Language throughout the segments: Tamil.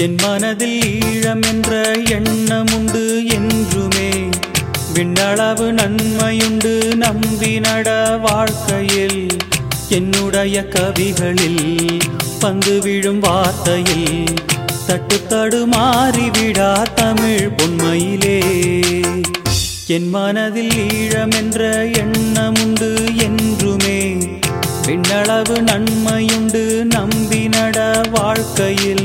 என் மனதில் ஈழம் என்ற எண்ணமுண்டு என்றுமே விண்ணளவு நன்மையுண்டு நம்பி நட வாழ்க்கையில் என்னுடைய கவிகளில் பந்து விழும் வார்த்தையில் தட்டு தடுமாறிவிடா தமிழ் பொன்மையிலே என் மனதில் ஈழம் என்ற எண்ணமுண்டு என்றுமே விண்ணளவு நன்மையுண்டு நம்பி நட வாழ்க்கையில்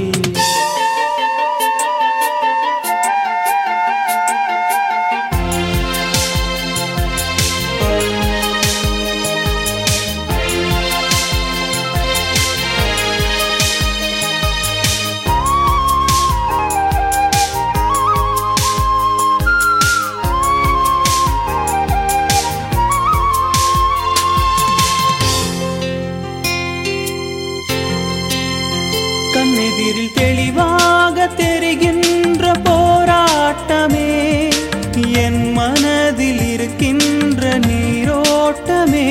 கண்ணெதிரில் தெளிவாக தெரிகின்ற போராட்டமே என் மனதில் இருக்கின்ற நீரோட்டமே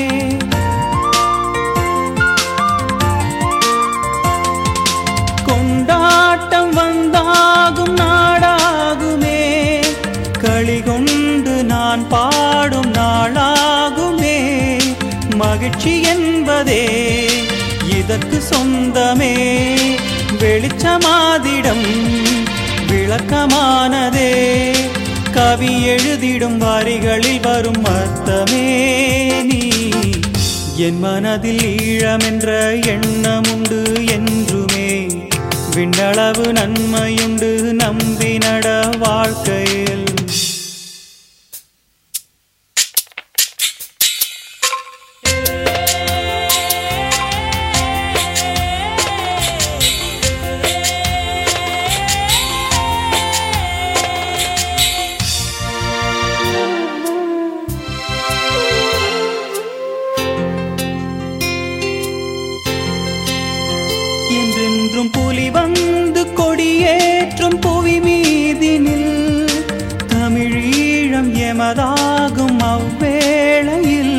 கொண்டாட்டம் வந்தாகும் நாடாகுமே களி கொண்டு நான் பாடும் நாளாகுமே மகிழ்ச்சி என்பதே இதற்கு சொந்தமே வெளிச்சமாதிடம் விளக்கமானதே கவி எழுதிடும் வரிகளில் வரும் அர்த்தமே நீ என் மனதில் ஈழம் என்ற எண்ணமுண்டு என்றுமே விண்ணளவு நன்மையுண்டு நம்பி நட வாழ்க்கையில் என்றென்றும் புலி வந்து கொடியேற்றும் புவி மீதினில் தமிழீழம் எமதாகும் அவ்வேளையில்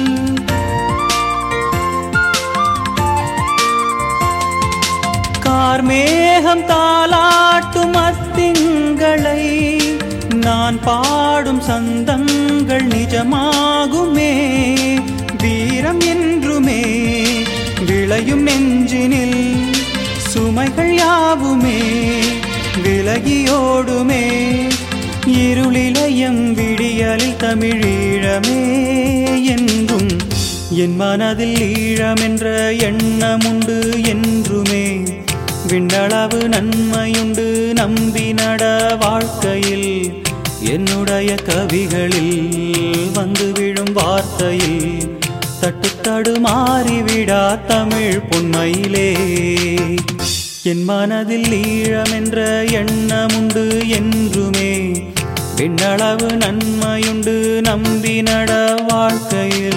கார்மேகம் தாலாட்டும் அத்திங்களை நான் பாடும் சந்தங்கள் நிஜமாகுமே வீரம் என்றுமே விளையும் நெஞ்சினில் சுமைகள் யாவுமே விலகியோடுமே இருளிலயம் விடியலில் தமிழீழமே என்றும் என் மனதில் ஈழம் என்ற எண்ணமுண்டு என்றுமே விண்ணளவு நன்மையுண்டு நம்பி நட வாழ்க்கையில் என்னுடைய கவிகளில் வந்து விழும் வார்த்தையில் தட்டு தடுமாறிவிடா தமிழ் பொன்மையிலே என் மனதில் ஈழம் என்ற எண்ணமுண்டு என்றுமே விண்ணளவு நன்மையுண்டு நம்பி நட வாழ்க்கையில்